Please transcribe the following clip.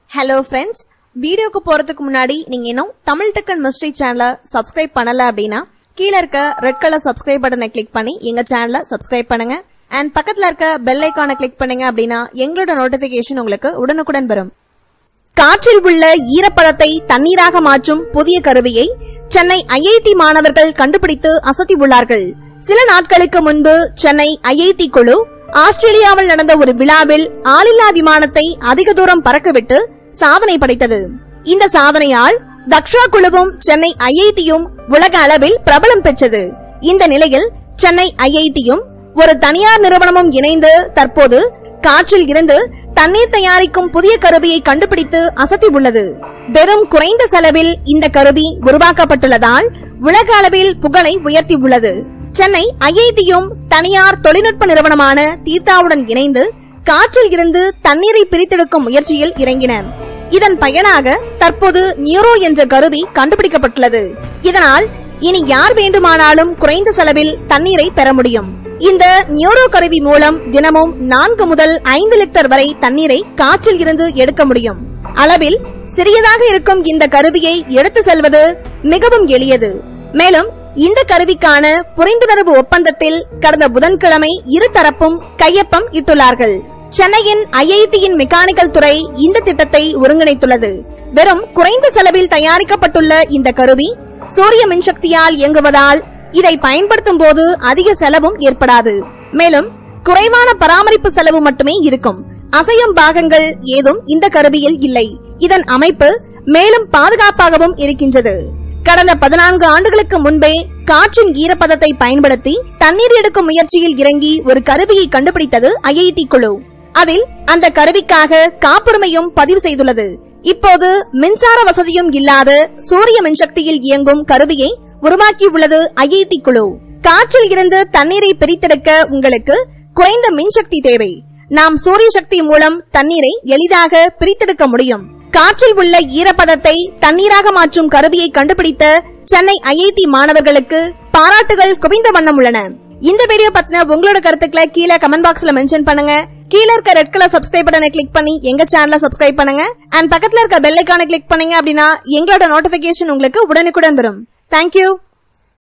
hello friends வீடியோக்கு போறதுக்கு முன்னாடி நீங்க இன்னும் தமிழ் டெக்கன் மிஸ்ட்ரி சேனலை சப்ஸ்கிரைப் பண்ணல அப்படின்னா கீழ இருக்க ரெட் கலர் சப்ஸ்கிரைப் பட்டனை கிளிக் பண்ணி எங்க சேனலை சப்ஸ்கிரைப் பண்ணுங்க அண்ட் பக்கத்துல இருக்க பெல் ஐக்கானை கிளிக் பண்ணுங்க அப்படின்னா எங்களோட நோட்டிபிகேஷன் உங்களுக்கு உடனுக்குடன் வரும் காற்றில் உள்ள ஈரப்பதத்தை தண்ணீராக மாற்றும் புதிய கருவியை சென்னை ஐஐடி மாணவர்கள் கண்டுபிடித்து அசத்தியுள்ளார்கள் சில நாட்களுக்கு முன்பு சென்னை ஐஐடி குழு ஆஸ்திரேலியாவில் நடந்த ஒரு விழாவில் ஆளில்லா விமானத்தை அதிக தூரம் பறக்கவிட்டு சாதனை படைத்தது இந்த சாதனையால் தக்ஷா குழுவும் சென்னை ஐஐடியும் உலக அளவில் பிரபலம் பெற்றது இந்த நிலையில் சென்னை ஐஐடியும் ஒரு தனியார் நிறுவனமும் இணைந்து தற்போது காற்றில் இருந்து தண்ணீர் தயாரிக்கும் புதிய கருவியை கண்டுபிடித்து அசத்தி உள்ளது வெறும் குறைந்த செலவில் இந்த கருவி உருவாக்கப்பட்டுள்ளதால் உலக அளவில் புகழை உயர்த்தி உள்ளது சென்னை ஐஐடியும் தனியார் தொழில்நுட்ப நிறுவனமான தீர்த்தாவுடன் இணைந்து காற்றில் இருந்து தண்ணீரை பிரித்தெடுக்கும் முயற்சியில் இறங்கின இதன் பயனாக தற்போது நியூரோ என்ற கருவி கண்டுபிடிக்கப்பட்டுள்ளது இதனால் இனி யார் வேண்டுமானாலும் குறைந்த செலவில் தண்ணீரை பெற முடியும் இந்த நியூரோ கருவி மூலம் தினமும் நான்கு முதல் ஐந்து லிட்டர் வரை தண்ணீரை காற்றில் இருந்து எடுக்க முடியும் அளவில் சிறியதாக இருக்கும் இந்த கருவியை எடுத்து செல்வது மிகவும் எளியது மேலும் இந்த கருவிக்கான புரிந்துணர்வு ஒப்பந்தத்தில் கடந்த புதன்கிழமை இரு தரப்பும் கையொப்பம் இட்டுள்ளார்கள் சென்னையின் ஐஐடியின் மெக்கானிக்கல் துறை இந்த திட்டத்தை ஒருங்கிணைத்துள்ளது வெறும் குறைந்த செலவில் தயாரிக்கப்பட்டுள்ள இந்த கருவி சூரிய மின்சக்தியால் இயங்குவதால் இதை பயன்படுத்தும் போது அதிக செலவும் ஏற்படாது மேலும் குறைவான பராமரிப்பு செலவு மட்டுமே இருக்கும் அசையும் பாகங்கள் ஏதும் இந்த கருவியில் இல்லை இதன் அமைப்பு மேலும் பாதுகாப்பாகவும் இருக்கின்றது கடந்த பதினான்கு ஆண்டுகளுக்கு முன்பே காற்றின் ஈரப்பதத்தை பயன்படுத்தி தண்ணீர் எடுக்கும் முயற்சியில் இறங்கி ஒரு கருவியை கண்டுபிடித்தது ஐஐடி குழு அதில் அந்த கருவிக்காக காப்புரிமையும் பதிவு செய்துள்ளது இப்போது மின்சார வசதியும் இல்லாத சூரிய மின்சக்தியில் இயங்கும் கருவியை உருவாக்கியுள்ளது ஐஐடி குழு காற்றில் இருந்து தண்ணீரை பிரித்தெடுக்க உங்களுக்கு குறைந்த மின்சக்தி தேவை நாம் சூரிய சக்தி மூலம் தண்ணீரை எளிதாக பிரித்தெடுக்க முடியும் காற்றில் உள்ள ஈரப்பதத்தை தண்ணீராக மாற்றும் கருவியை கண்டுபிடித்த சென்னை ஐஐடி மாணவர்களுக்கு பாராட்டுகள் குவிந்த வண்ணம் உள்ளன இந்த வீடியோ பத்தின உங்களோட கருத்துக்களை கீழே கமெண்ட் பாக்ஸ்ல மென்ஷன் பண்ணுங்க கீழே இருக்க ரெட் கலர் சப்ஸ்கிரைப் பட்டனை கிளிக் பண்ணி எங்க சேனலை சப்ஸ்கிரைப் பண்ணுங்க அண்ட் பக்கத்துல இருக்க பெல் ஐக்கானை கிளிக் பண்ணீங்க அப்படின்னா எங்களோட நோட்டிபிகேஷன் உங்களுக்கு உடனுக்குடன் வரும் தேங்க்யூ